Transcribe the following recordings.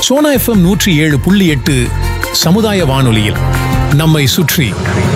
Sona FM நூற்றி ஏழு புள்ளி எட்டு சமுதாய வானொலியில் நம்மை சுற்றி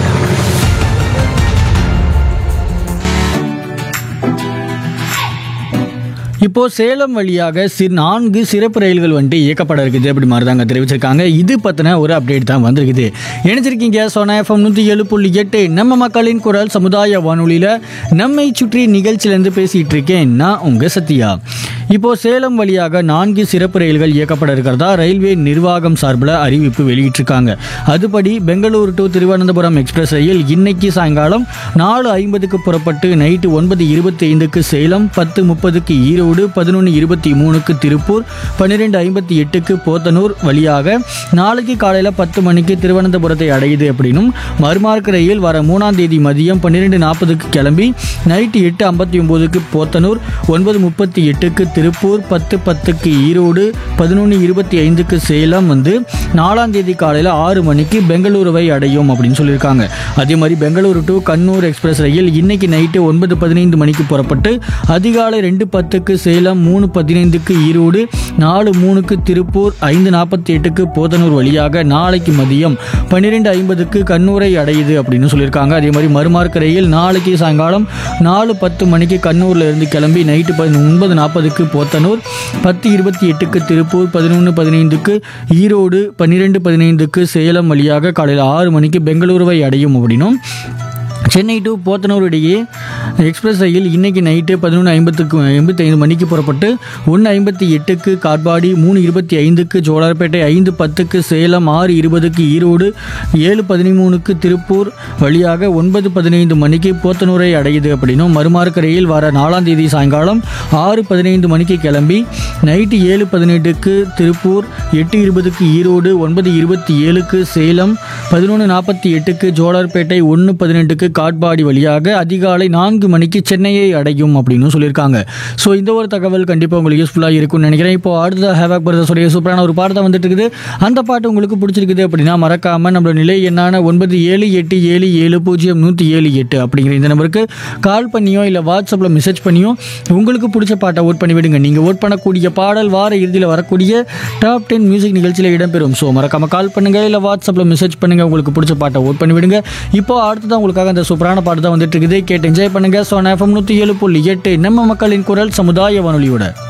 இப்போ சேலம் வழியாக சி நான்கு சிறப்பு ரயில்கள் வந்துட்டு இயக்கப்பட இருக்குது அப்படி மாதிரி தாங்க தெரிவிச்சிருக்காங்க இது பற்றின ஒரு அப்டேட் தான் வந்திருக்குது நினைச்சிருக்கீங்க சோனா எஃப்எம் நூற்றி ஏழு புள்ளி எட்டு நம்ம மக்களின் குரல் சமுதாய வானொலியில் நம்மை சுற்றி நிகழ்ச்சியிலேருந்து பேசிகிட்டு இருக்கேன் நான் உங்கள் சத்யா இப்போ சேலம் வழியாக நான்கு சிறப்பு ரயில்கள் இயக்கப்பட இருக்கிறதா ரயில்வே நிர்வாகம் சார்பில் அறிவிப்பு வெளியிட்டிருக்காங்க அதுபடி பெங்களூரு டு திருவனந்தபுரம் எக்ஸ்பிரஸ் ரயில் இன்னைக்கு சாயங்காலம் நாலு ஐம்பதுக்கு புறப்பட்டு நைட்டு ஒன்பது இருபத்தி ஐந்துக்கு சேலம் பத்து முப்பதுக்கு ஈரோடு பதினொன்று இருபத்தி மூணுக்கு திருப்பூர் பன்னிரெண்டு ஐம்பத்தி எட்டுக்கு போத்தனூர் வழியாக நாளைக்கு காலையில் பத்து மணிக்கு திருவனந்தபுரத்தை அடையுது அப்படின்னும் மறுமார்க்க ரயில் வர மூணாம் தேதி மதியம் பன்னிரெண்டு நாற்பதுக்கு கிளம்பி நைட்டு எட்டு ஐம்பத்தி ஒம்போதுக்கு போத்தனூர் ஒன்பது முப்பத்தி எட்டுக்கு திருப்பூர் பத்து பத்துக்கு ஈரோடு பதினொன்று இருபத்தி ஐந்துக்கு சேலம் வந்து நாலாம் தேதி காலையில் ஆறு மணிக்கு பெங்களூருவை அடையும் அப்படின்னு சொல்லியிருக்காங்க அதே மாதிரி பெங்களூரு டு கண்ணூர் எக்ஸ்பிரஸ் ரயில் இன்னைக்கு நைட்டு ஒன்பது பதினைந்து மணிக்கு புறப்பட்டு அதிகாலை ரெண்டு பத்துக்கு சேலம் மூணு பதினைந்துக்கு ஈரோடு நாலு மூணுக்கு திருப்பூர் ஐந்து நாற்பத்தி எட்டுக்கு போத்தனூர் வழியாக நாளைக்கு மதியம் பன்னிரெண்டு ஐம்பதுக்கு கண்ணூரை அடையுது அப்படின்னு சொல்லியிருக்காங்க அதே மாதிரி மறுமார்க்க ரயில் நாளைக்கு சாயங்காலம் நாலு பத்து மணிக்கு கண்ணூர்ல இருந்து கிளம்பி நைட்டு பதி ஒன்பது நாற்பதுக்கு போத்தனூர் பத்து இருபத்தி எட்டுக்கு திருப்பூர் பதினொன்று பதினைந்துக்கு ஈரோடு பன்னிரெண்டு பதினைந்துக்கு சேலம் வழியாக காலையில் ஆறு மணிக்கு பெங்களூருவை அடையும் அப்படின்னும் சென்னை டு போத்தனூர் இடையே எக்ஸ்பிரஸ் ரயில் இன்னைக்கு நைட்டு பதினொன்று ஐம்பத்துக்கு எண்பத்தி ஐந்து மணிக்கு புறப்பட்டு ஒன்று ஐம்பத்தி எட்டுக்கு காட்பாடி மூணு இருபத்தி ஐந்துக்கு ஜோலார்பேட்டை ஐந்து பத்துக்கு சேலம் ஆறு இருபதுக்கு ஈரோடு ஏழு பதிமூணுக்கு திருப்பூர் வழியாக ஒன்பது பதினைந்து மணிக்கு போத்தனூரை அடையுது அப்படின்னும் மறுமார்க்க ரயில் வர நாலாம் தேதி சாயங்காலம் ஆறு பதினைந்து மணிக்கு கிளம்பி நைட்டு ஏழு பதினெட்டுக்கு திருப்பூர் எட்டு இருபதுக்கு ஈரோடு ஒன்பது இருபத்தி ஏழுக்கு சேலம் பதினொன்று நாற்பத்தி எட்டுக்கு ஜோலார்பேட்டை ஒன்று பதினெட்டுக்கு காட்பாடி வழியாக அதிகாலை நான்கு மணிக்கு சென்னையை அடையும் அப்படின்னு சொல்லியிருக்காங்க ஸோ இந்த ஒரு தகவல் கண்டிப்பாக உங்களுக்கு யூஸ்ஃபுல்லாக இருக்கும்னு நினைக்கிறேன் இப்போ அடுத்த ஹேவாக் பிரதர்ஸோடைய சூப்பரான ஒரு பாட்டு தான் வந்துட்டு இருக்குது அந்த பாட்டு உங்களுக்கு பிடிச்சிருக்குது அப்படின்னா மறக்காமல் நம்மளோட நிலை என்னான ஒன்பது ஏழு எட்டு ஏழு ஏழு பூஜ்ஜியம் நூற்றி ஏழு எட்டு அப்படிங்கிற இந்த நம்பருக்கு கால் பண்ணியோ இல்லை வாட்ஸ்அப்பில் மெசேஜ் பண்ணியோ உங்களுக்கு பிடிச்ச பாட்டை ஓட் பண்ணி விடுங்க நீங்கள் ஓட் பண்ணக்கூடிய பாடல் வார இறுதியில் வரக்கூடிய டாப் டென் மியூசிக் நிகழ்ச்சியில் இடம்பெறும் ஸோ மறக்காம கால் பண்ணுங்க இல்லை வாட்ஸ்அப்பில் மெசேஜ் பண்ணுங்க உங்களுக்கு பிடிச்ச பாட்டை ஓட் பண்ணி விடுங்க இப்போ அடுத்ததான் உங்களுக்காக அந்த சூப்பரான பாட்டு தான் வந்துட்டு இருக்குது கேட்டு என்ஜாய் பண்ணுங்க ஸோ எஃப்எம் நூற்றி ஏழு புள்ளி எட்டு நம்ம மக்களின் குரல் சமுதாய வானொலியோட